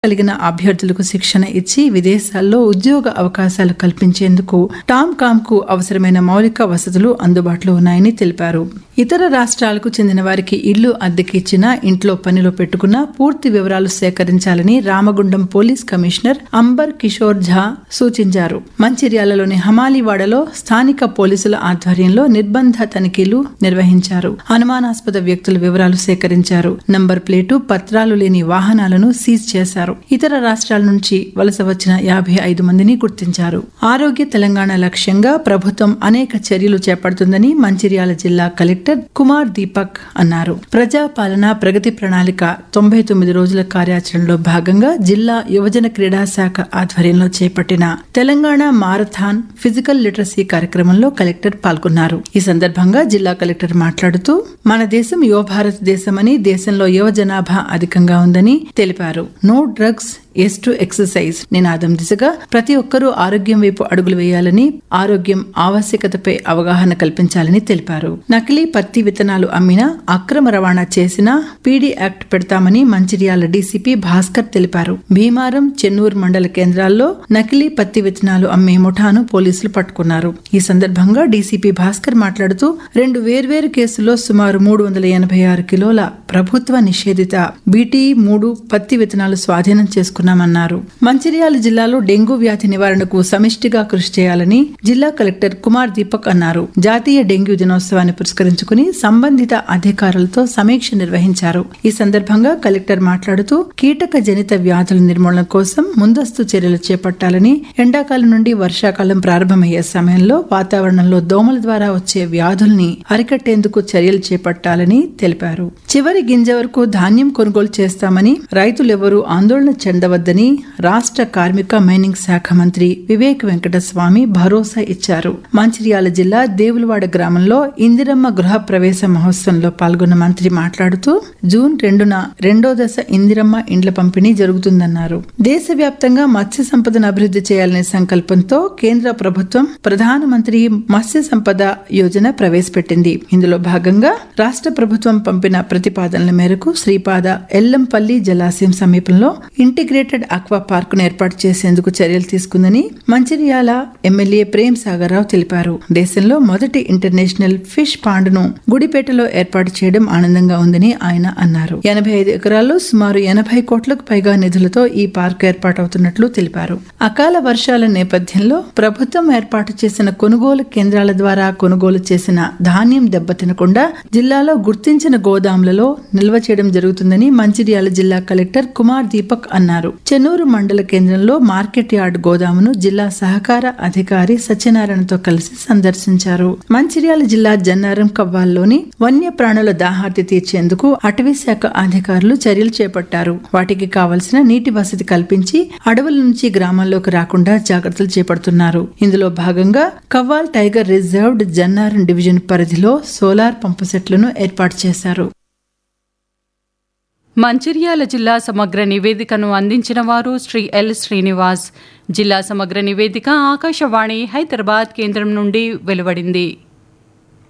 కలిగిన అభ్యర్థులకు శిక్షణ ఇచ్చి విదేశాల్లో ఉద్యోగ అవకాశాలు కల్పించేందుకు టామ్ కామ్ కు అవసరమైన మౌలిక వసతులు అందుబాటులో ఉన్నాయని తెలిపారు ఇతర రాష్ట్రాలకు చెందిన వారికి ఇళ్లు అద్దెకి ఇచ్చినా ఇంట్లో పనిలో పెట్టుకున్న పూర్తి వివరాలు సేకరించాలని రామగుండం పోలీస్ కమిషనర్ అంబర్ కిషోర్ ఝా సూచించారు మంచిర్యాలలోని హమాలీవాడలో స్థానిక పోలీసుల ఆధ్వర్యంలో నిర్బంధ తనిఖీలు నిర్వహించారు అనుమానాస్పద వ్యక్తుల వివరాలు సేకరించారు నంబర్ ప్లేటు పత్రాలు లేని వాహనాలను సీజ్ చేశారు ఇతర రాష్ట్రాల నుంచి వలస వచ్చిన యాభై ఐదు మందిని గుర్తించారు ఆరోగ్య తెలంగాణ లక్ష్యంగా ప్రభుత్వం అనేక చర్యలు చేపడుతుందని మంచిర్యాల జిల్లా కలెక్టర్ కుమార్ దీపక్ అన్నారు ప్రజాపాలన ప్రగతి ప్రణాళిక తొంభై తొమ్మిది రోజుల కార్యాచరణలో భాగంగా జిల్లా యువజన క్రీడా శాఖ ఆధ్వర్యంలో చేపట్టిన తెలంగాణ మారథాన్ ఫిజికల్ లిటరసీ కార్యక్రమంలో కలెక్టర్ పాల్గొన్నారు ఈ సందర్భంగా జిల్లా కలెక్టర్ మాట్లాడుతూ మన దేశం యువ భారతదేశమని దేశంలో యువ జనాభా అధికంగా ఉందని తెలిపారు no drugs yes to exercise నినాదం దిశగా ప్రతి ఒక్కరూ ఆరోగ్యం వైపు అడుగులు వేయాలని ఆరోగ్యం ఆవశ్యకతపై అవగాహన కల్పించాలని తెలిపారు నకిలీ పత్తి విత్తనాలు అమ్మినా అక్రమ రవాణా చేసినా పీడీ యాక్ట్ పెడతామని మంచిర్యాల డీసీపీ భాస్కర్ తెలిపారు భీమారం చెన్నూరు మండల కేంద్రాల్లో నకిలీ పత్తి విత్తనాలు అమ్మే ముఠాను పోలీసులు పట్టుకున్నారు ఈ సందర్భంగా డీసీపీ భాస్కర్ మాట్లాడుతూ రెండు వేర్వేరు కేసుల్లో సుమారు మూడు వందల ఎనభై ఆరు కిలోల ప్రభుత్వ నిషేధిత బీటీ మూడు పత్తి విత్తనాలు స్వాధీనం చేసుకున్నామన్నారు మంచిర్యాల జిల్లాలో డెంగూ వ్యాధి నివారణకు సమిష్టిగా కృషి చేయాలని జిల్లా కలెక్టర్ కుమార్ దీపక్ అన్నారు జాతీయ డెంగ్యూ దినోత్సవాన్ని పురస్కరించుకుని సంబంధిత అధికారులతో సమీక్ష నిర్వహించారు ఈ సందర్భంగా కలెక్టర్ మాట్లాడుతూ కీటక జనిత వ్యాధుల నిర్మూలన కోసం ముందస్తు చర్యలు చేపట్టాలని ఎండాకాలం నుండి వర్షాకాలం ప్రారంభమయ్యే సమయంలో వాతావరణంలో దోమల ద్వారా వచ్చే వ్యాధుల్ని అరికట్టేందుకు చర్యలు చేపట్టాలని తెలిపారు చివరి గింజ వరకు ధాన్యం కొనుగోలు చేస్తామని రైతులెవరూ ఆందోళన చెందవద్దని రాష్ట్ర కార్మిక మైనింగ్ శాఖ మంత్రి వివేక్ వెంకటస్వామి భరోసా ఇచ్చారు మంచిర్యాల జిల్లా దేవులవాడ గ్రామంలో ఇందిరమ్మ గృహ ప్రవేశ మహోత్సవంలో పాల్గొన్న మంత్రి మాట్లాడుతూ జూన్ రెండున రెండో దశ ఇందిరమ్మ ఇండ్ల పంపిణీ జరుగుతుందన్నారు దేశవ్యాప్తంగా మత్స్య సంపదను అభివృద్ధి చేయాలనే సంకల్పంతో కేంద్ర ప్రభుత్వం ప్రధానమంత్రి మత్స్య సంపద యోజన ప్రవేశపెట్టింది ఇందులో భాగంగా రాష్ట్ర ప్రభుత్వం పంపిన ప్రతిపాదనల మేరకు శ్రీపాద ఎల్లంపల్లి జలాశయం సమీపంలో ఇంటిగ్రేటెడ్ ఆక్వా పార్క్ ను ఏర్పాటు చేసేందుకు చర్యలు తీసుకుందని మంచిర్యాల ఎమ్మెల్యే ప్రేమ్ సాగర్రావు తెలిపారు దేశంలో మొదటి ఇంటర్నేషనల్ ఫిష్ పాండ్ ను గుడిపేటలో ఏర్పాటు చేయడం ఆనందంగా ఉందని ఆయన అన్నారు ఎనభై ఐదు ఎకరాల్లో సుమారు ఎనభై కోట్లకు పైగా నిధులతో ఈ పార్క్ ఏర్పాటవుతున్నట్లు తెలిపారు అకాల వర్షాల నేపథ్యంలో ప్రభుత్వం ఏర్పాటు చేసిన కొనుగోలు కేంద్రాల ద్వారా కొనుగోలు చేసిన ధాన్యం దెబ్బతినకుండా జిల్లాలో గుర్తించిన గోదాములలో నిల్వ చేయడం జరుగుతుందని మంచిర్యాల జిల్లా కలెక్టర్ కుమార్ దీపక్ అన్నారు చెన్నూరు మండల కేంద్రంలో మార్కెట్ యార్డ్ గోదామును జిల్లా సహకార అధికారి సత్యనారాయణతో కలిసి సందర్శించారు మంచిర్యాల జిల్లా జన్నారం కవ్వాల్లోని వన్య ప్రాణుల దాహార్తి తీర్చేందుకు అటవీ శాఖ అధికారులు చర్యలు చేపట్టారు వాటికి కావలసిన నీటి వసతి కల్పించి అడవుల నుంచి గ్రామాల్లోకి రాకుండా జాగ్రత్తలు చేపడుతున్నారు ఇందులో భాగంగా Kawal tiger reserved Jannaram division పరిధిలో సోలార్ పంపు సెట్లను ఏర్పాటు చేశారు మంచిర్యాల జిల్లా సమగ్ర నివేదికను అందించిన వారు శ్రీ ఎల్ శ్రీనివాస్ జిల్లా సమగ్ర నివేదిక ఆకాశవాణి హైదరాబాద్ కేంద్రం నుండి వెలువడింది